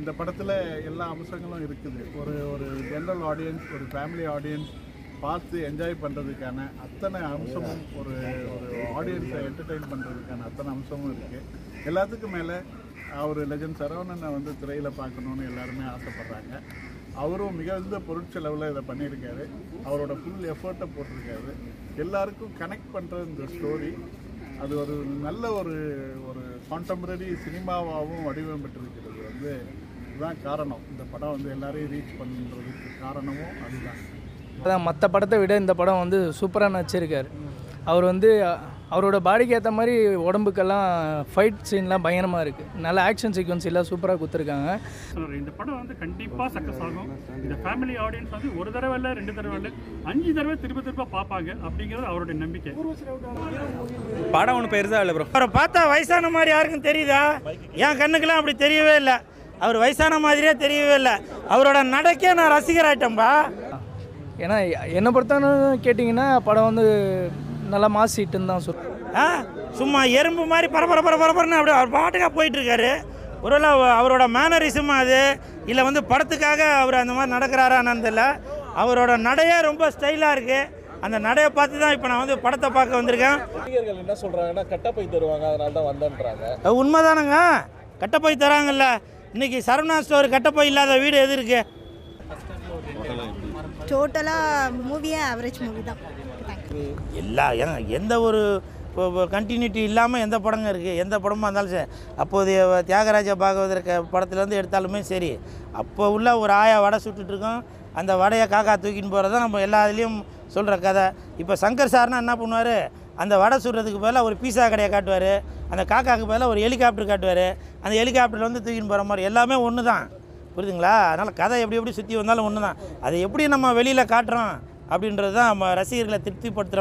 இந்த படத்தில் எல்லா அம்சங்களும் இருக்குது ஒரு ஒரு ஜென்ரல் ஆடியன்ஸ் ஒரு ஃபேமிலி ஆடியன்ஸ் பார்த்து என்ஜாய் பண்ணுறதுக்கான அத்தனை அம்சமும் ஒரு ஒரு ஆடியன்ஸை என்டர்டெயின் பண்ணுறதுக்கான அத்தனை அம்சமும் இருக்குது எல்லாத்துக்கும் மேலே அவர் லெஜண்ட் சரவணனை வந்து திரையில் பார்க்கணுன்னு எல்லாருமே ஆசைப்பட்றாங்க அவரும் மிகுந்த பொருட்செலவில் இதை பண்ணியிருக்காரு அவரோட ஃபுல் எஃபர்ட்டை போட்டிருக்காரு எல்லாருக்கும் கனெக்ட் பண்ணுற இந்த ஸ்டோரி அது ஒரு நல்ல ஒரு ஒரு கான்டெம்பரரி சினிமாவாகவும் வடிவமைப்பிட்டிருக்கிறது வந்து இதுதான் காரணம் இந்த படம் வந்து எல்லாரையும் ரீச் பண்ணுறதுக்கு காரணமும் அதுதான் அதான் மற்ற படத்தை விட இந்த படம் வந்து சூப்பராக நடிச்சிருக்காரு அவர் வந்து அ- அவரோட பாடிக்கு ஏற்ற மாதிரி உடம்புக்கெல்லாம் ஃபைட் சீன்லாம் பயங்கரமாக இருக்குது நல்ல ஆக்ஷன் சீக்வன்ஸ் எல்லாம் சூப்பராக கொடுத்துருக்காங்க சொல்றேன் இந்த படம் வந்து கண்டிப்பா சக்சஸ் ஆகும் இந்த ஃபேமிலி ஆடியன்ஸ் வந்து ஒரு தடவை இல்லை ரெண்டு தடவை இல்லை அஞ்சு தடவை திரும்ப திரும்ப பார்ப்பாங்க அப்படிங்கிறது அவருடைய நம்பிக்கை படம் ஒன்றும் பெருசாக இல்லை ப்ரோ அவரை பார்த்தா வயசான மாதிரி யாருக்கும் தெரியுதா என் கண்ணுக்கெல்லாம் அப்படி தெரியவே இல்லை அவர் வயசான மாதிரியே தெரியவே இல்லை அவரோட நடக்கே நான் ரசிகர் ஆயிட்டேன்பா ஏன்னா என்னை பொறுத்தவரை கேட்டிங்கன்னா படம் வந்து நல்லா மாஸ் ஹிட்டுன்னு தான் சொல்லுவேன் ஆ சும்மா எறும்பு மாதிரி பரபர பர பரபரன்னு அப்படி அவர் பாட்டுக்கா போயிட்டு இருக்காரு ஒருவேளை அவ- அவரோட மேனரிசம் அது இல்லை வந்து படத்துக்காக அவர் அந்த மாதிரி நடக்கிறாரான்னு தெரியல அவரோட நடையே ரொம்ப ஸ்டைலாக இருக்குது அந்த நடையை பார்த்து தான் இப்போ நான் வந்து படத்தை பார்க்க வந்திருக்கேன் ரசிகர்கள் என்ன சொல்கிறாங்கன்னா கட்டப்பை தருவாங்க அதனால தான் வந்தேன்றாங்க அது உண்மைதானங்க கட்டப்பை தராங்கல்ல இன்னைக்கு சரவணா ஸ்டோர் கட்டப்பை இல்லாத வீடு எது இருக்கு டோட்டலாக மூவியே ஆவரேஜ் மூவி தான் தேங்க்யூ எல்லா ஏங்க எந்த ஒரு கண்டினியூட்டி இல்லாமல் எந்த படங்க இருக்குது எந்த படமாக இருந்தாலும் சரி அப்போதைய தியாகராஜ பாகவதர் க படத்துலேருந்து எடுத்தாலுமே சரி அப்போ உள்ள ஒரு ஆயா வடை சுட்டுட்டு இருக்கோம் அந்த வடையை காக்கா தூக்கின்னு போகிறது தான் நம்ம எல்லா இதுலேயும் சொல்கிற கதை இப்போ சங்கர் சார்னா என்ன பண்ணுவார் அந்த வடை சுடுறதுக்கு பதிலாக ஒரு பீஸா கடையை காட்டுவார் அந்த காக்காவுக்கு பதிலாக ஒரு ஹெலிகாப்டர் காட்டுவார் அந்த ஹெலிகாப்டரில் வந்து தூக்கின்னு போகிற மாதிரி எல்லாமே ஒன்று தான் புரியுதுங்களா அதனால் கதை எப்படி எப்படி சுற்றி வந்தாலும் ஒன்று தான் அதை எப்படி நம்ம வெளியில் காட்டுறோம் அப்படின்றது தான் நம்ம ரசிகர்களை திருப்திப்படுத்துகிற